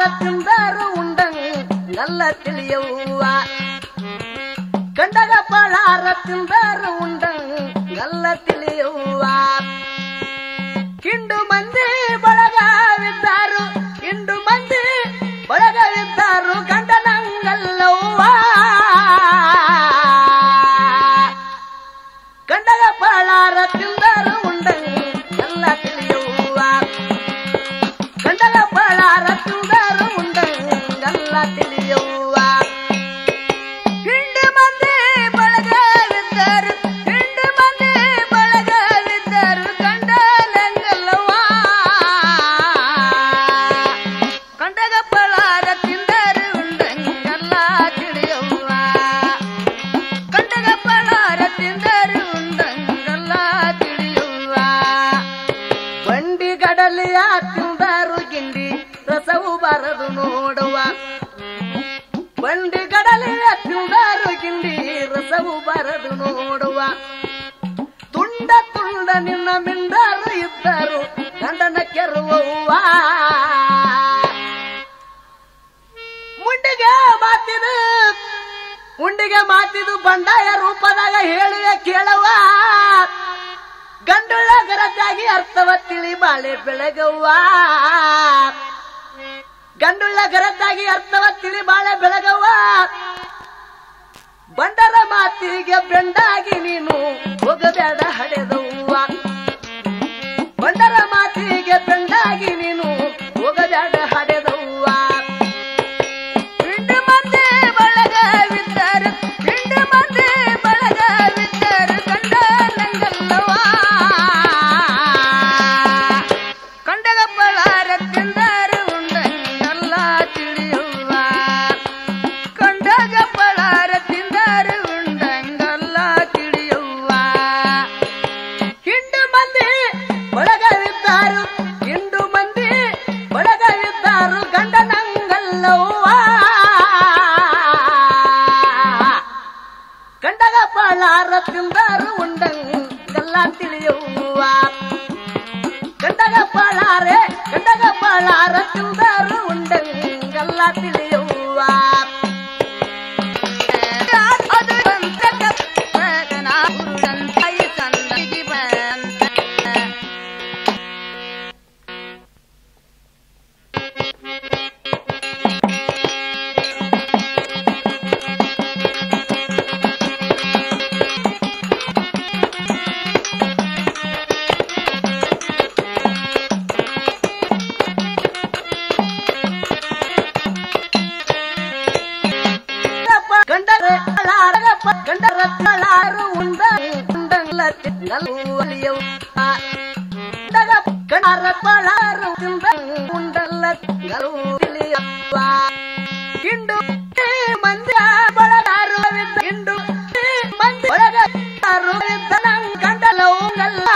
ತಿಂದರು ಉಂಡಂಗಲ್ಲ ತಿಳಿಯವ್ವ ಕಂಡಗ ಪಳಾರ ತಿಂದರು ಉಂಡಂಗಲ್ಲ ತಿಳಿಯವ್ವ ಹಿಂಡು ಮಂದಿ ಬಳಗವಿದ್ದಾರು ಹಿಂಡು ಮಂದಿ ಬಳಗವಿದ್ದಾರು ಗಂಡನಂಗಲ್ಲವ್ವ ಕಂಡಗ ಪಳಾರ ತಿಂದರು ಉಂಡಂಗಲ್ಲ ತಿಳಿಯವ್ವ ಕಂಡಗ ಪಳಾರ ತಿಂದರು ಉಂಡಂಗಲ್ಲ ತಿಳಿಯವ್ವ ಹಿಂಡು ಮಂದಿ ಬಳಗವಿದ್ದರು ಹಿಂಡು ಮಂದಿ ಬಳಗವಿದ್ದರು ಕಂಡನಂಗಲ್ಲವ್ವ ಕಂಡಗ ಪಳಾರ ತಿಂದರು ಉಂಡಂಗಲ್ಲ ತಿಳಿಯವ್ವ ಕಂಡಗ ಪಳಾರ ತಿಂದರು ಉಂಡಂಗಲ್ಲ ತಿಳಿಯುವ ಬಂಡಿ ಗಡಲಿಯ ತಿಂದರು ಗಿಂಡಿ ರಸವು ಬರದು ನೋಡುವ ಬಂಡಿ ಗಡಲಿಯ ತಿಂದರು ಗಿಂಡಿ ರಸವು ಬರದು ನೋಡುವ ತುಂಡ ತುಂಡ ನಿನ್ನ ಮಿಂಡರು ಇದ್ದರು ಗಂಡನ ಕೆರುವವ್ವ ಮುಂಡಿಗೆ ಮಾತಿದು ಉಂಡಿಗೆ ಮಾತಿದು ಬಂಡಾಯ ರೂಪದಾಗ ಹೇಳುವೆ ಕೇಳವ್ವ ಗಂಡುಳ್ಳ ಗರಜಾಗಿ ಅರ್ಥವ ತಿಳಿ ಬಾಳೆ ಬೆಳಗವ್ವ ಗಂಡುಳ್ಳ ಗರಜಾಗಿ ಅರ್ಥವ ತಿಳಿ ಬಾಳೆ ಬೆಳಗವ್ವ ಬಂಡರ ಮಾತಿಗೆ ಬೆಂಡಾಗಿ ನೀನು ಹೋಗಬೇಡ ಹಡೆದವ್ವ ಬಂಡರ ಮಾತಿಗೆ ಬೆಂಡಾಗಿ ನೀನು ಹೋಗಬೇಡ ಹಡೆದವ್ವ ಹಿಂಡು ಮಂದಿ ಬಳಗವಿದ್ದರು ಹಿಂಡು ಮಂದಿ ಬಳಗವಿದ್ದರು ಕಂಡ ನಂಗಲ್ಲವ ಕಂಡಗ ಪಳಾರ ತಿಂದರು ಉಂಡಂಗಲ್ಲ ತಿಳಿಯುವ ಕಂಡಗ ಪಳಾರ ತಿಂದರು ಉಂಡಂಗಲ್ಲ ತಿಳಿಯುವ ಹಿಂಡು ಮಂದಿ ಬಳಗವಿದ್ದಾರು ಹಿಂಡು ಮಂದಿ ಬಳಗವಿದ್ದಾರು ಗಂಡನಂಗಲ್ಲವ್ವ ಕಂಡಗ ಪಳಾರ ತಿಂದರು ಉಂಡಂಗಲ್ಲ ತಿಳಿಯುವ ಕಂಡಗ ಪಳಾರೆ ಕಂಡಗ ಪಳಾರ ತಿಂದರು ಉಂಡಂಗಲ್ಲ ತಿಳಿಯುವ ಅದು ಬಂತ ಕಪ್ಪನ ಹುರುಳಂತಾಯಿ ಸಂದಿಗೆ ಬಂತ ಗಂಡರ ಗಂಡರ ತಳಾರು ಉಂಡ ಉಂಡಂಗ್ಲ ತಿನ್ನಲ್ವಲಿಯವು ಗಂಡರ ಪಳಾರು ತಿಂದ ಉಂಡಲ್ಲ ತಿಳಿಯವ್ವ ಹಿಂಡು ಮಂದಿ ಬಳಗಾರು ಹಿಂಡು ಮಂದಿ ಬಳಗಾರು ಗಂಡಲವಂಗಲ್ಲ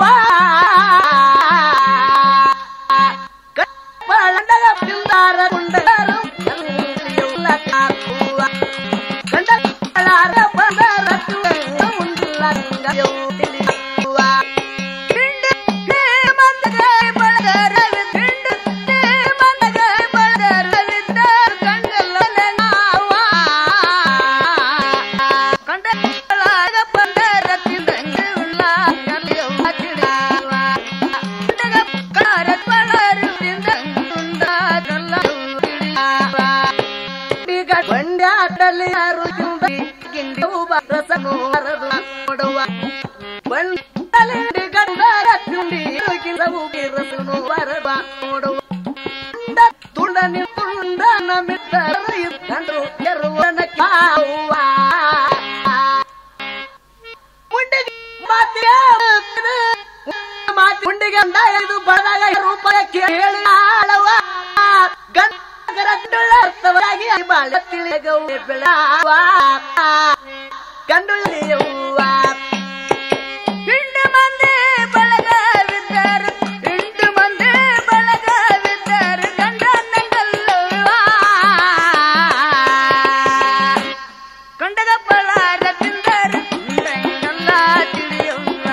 ಪಳಂಡಗ ತಿಂದಾರ ಉಂಡರು ಎಲ್ಲ ಕಾಕುವ ಗಂಡ ಪಳಾರ ಬಂದರ ಉಂಡಲ್ಲ ತಿಳಿಯುವ ಹಿಂಡು ಮಂದಗ ಬಳಗರ ಹಿಂಡು ಮಂದಗ ಬಳಗರ ಕಂಡಲ್ಲ ಕಂಡ ಪಳಾಗ ಬಂದರ ತಿಂದಂಗ ಉಳ್ಳ ಕಲಿಯವ್ವ ತಿಳಿಯುವ ಬಂಡ್ಯಾಟಲಿ ಯಾರು ಗಿಂಡಿ ರಸನು ಹರದು ನೋಡುವ ಬಂಡಲಿ ಗಂಡರ ತಿಂಡಿ ಗಿಂದವು ರಸನು ಬರಬ ನೋಡುವ ತುಂಡ ತುಂಡ ನಿ ತುಂಡನ ಮಿಟ್ಟರು ಇದ್ದಂಡು ಎರುವನ ಕಾವ್ವ ಮುಂಡಿಗೆ ಮಾತಿಯ ಮಾತಿ ಮುಂಡಿಗೆ ಅಂದ ಇದು ಬಡದಾಗ ರೂಪಾಯ ಕೇಳಿ ಆಳವ ಗಂಡಗರ ಅರ್ಥವಾಗಿ ಬಾಳ ತಿಳಿಗೌ ಬೆಳವ ಕಂಡುಳಿಯವ್ವ ಹಿಂಡು ಮಂದಿ ಬಳಗವಿದ್ದರು ಹಿಂಡು ಮಂದಿ ಬಳಗವಿದ್ದರು ಗಂಡ ನಂಗಲ್ಲವ್ವ ಕಂಡಗ ಪಳಾರ ತಿಂದರು ಉಂಡಂಗಲ್ಲ ತಿಳಿಯವ್ವ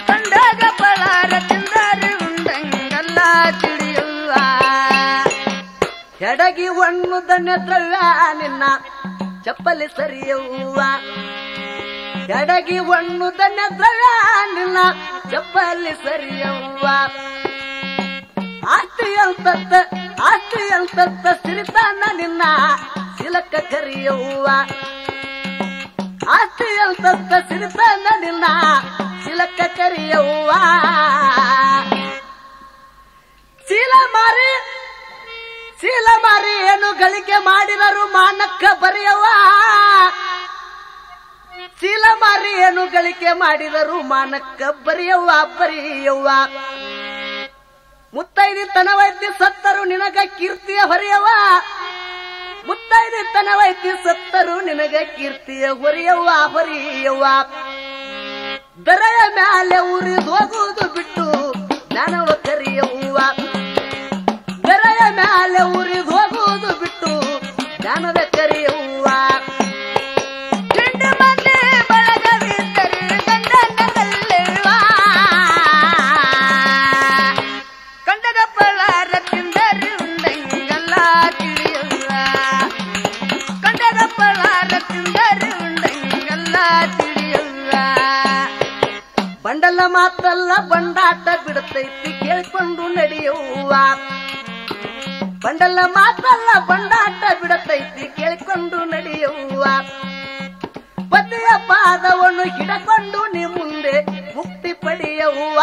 ಕಂಡಗ ಪಳಾರ ತಿಂದರು ಉಂಡಂಗಲ್ಲ ತಿಳಿಯವ್ವ ಕೆಡಗಿ ಒಣ್ಣು ಧನ್ಯ ದ್ರವ್ಯ ನಿನ್ನ ಚಪ್ಪಲಿ ಸರಿಯವ್ವ ಕೆಡಗಿ ಒಣ್ಣು ಧನ್ಯ ದ್ರವ್ಯ ನಿನ್ನ ಚಪ್ಪಲಿ ಸರಿಯವ್ವ ಆಸ್ತಿ ಅಂತತ್ತ ಆಸ್ತಿ ಅಂತತ್ತ ಸಿರಿತಾನ ನಿನ್ನ ಸಿಲಕ ಕರಿಯವ್ವ ಆಸ್ತಿ ಅಂತತ್ತ ಸಿರಿತಾನ ನಿನ್ನ ಸಿಲಕ ಕರಿಯವ್ವ ಚೀಲ ಮಾರಿ ಚೀಲ ಮಾರಿ ಏನು ಗಳಿಕೆ ಮಾಡಿದರು ಮಾನಕ್ಕ ಬರೆಯವ್ವ ಚೀಲ ಮಾರಿ ಏನು ಗಳಿಕೆ ಮಾಡಿದರು ಮಾನಕ್ಕ ಬರೆಯವ್ವ ಬರೆಯವ್ವ ಮುತ್ತೈದಿ ತನವೈತಿ ಸತ್ತರು ನಿನಗ ಕೀರ್ತಿಯ ಹೊರೆಯವ ಮುತ್ತೈದಿ ತನವೈತಿ ಸತ್ತರು ನಿನಗ ಕೀರ್ತಿಯ ಹೊರೆಯವ್ವ ಹೊರೆಯವ್ವ ದರೆಯ ಮ್ಯಾಲೆ ಉರಿದು ಹೋಗುವುದು ಬಿಟ್ಟು ಜ್ಞಾನವ ಕರಿಯವ್ವ ದರೆಯ ಮ್ಯಾಲೆ ಉರಿದು ಹೋಗುವುದು ಬಿಟ್ಟು ಜ್ಞಾನದ ಕರಿಯವ್ವ ಗಂಡ ಮಂದಿ ಬಳಗವಿದ್ದರೆ ಗಂಡನಲ್ಲವ್ವ. ಕಂಡದ ಪಳಾರ ತಿಂದರೆ ಉಂಡಂಗಲ್ಲ ತಿಳಿಯವ್ವ ಕಂಡದ ಪಳಾರ ತಿಂದರೆ ಉಂಡಂಗಲ್ಲ ತಿಳಿಯವ್ವ ಬಂಡಲ ಮಾತಲ್ಲ ಬಂಡಾಟ ಬಿಡುತ್ತೈತಿ ಕೇಳಿಕೊಂಡು ನಡೆಯುವ ಬಂಡಲ ಮಾತಲ್ಲ ಬಂಡಾಟ ಬಿಡುತ್ತೈತಿ ಕೇಳಿಕೊಂಡು ನಡೆಯುವ ಪತಿಯ ಪಾದವನ್ನು ಹಿಡಕೊಂಡು ನೀ ಮುಂದೆ ಮುಕ್ತಿ ಪಡೆಯುವ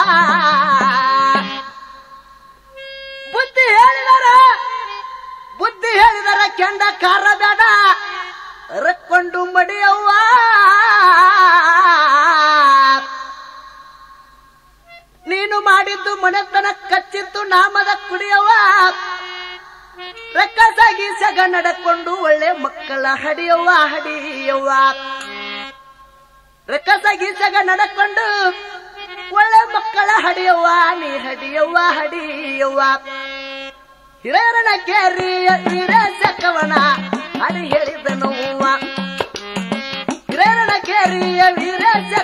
ಬುದ್ಧಿ ಹೇಳಿದರ ಬುದ್ಧಿ ಹೇಳಿದರ ಕೆಂಡ ಕಾರ ಬೇಡ ರಕ್ಕೊಂಡು ಮಡಿಯವ್ವ ನೀನು ಮಾಡಿದ್ದು ಮನೆತನ ಕಚ್ಚಿತ್ತು ನಾಮದ ಕುಡಿಯವ್ವ ರಕ್ಕಸ ಗೀಸಗ ನಡಕೊಂಡು ಒಳ್ಳೆ ಮಕ್ಕಳ ಹಡಿಯವ್ವ ಹಡಿಯವ್ವ ರಕ್ಕಸ ಗೀಸಗ ನಡಕೊಂಡು ಒಳ್ಳೆ ಮಕ್ಕಳ ಹಡಿಯವ್ವ ನೀ ಹಡಿಯವ್ವ ಹಡಿಯವ್ವ ಹಿರೇರನ ಕೇರಿಯ ವೀರ ಸಕವನ ಹಡಿ ಹೇಳಿದನು ಹಿರೇರನ ಕೇರಿಯ ವೀರ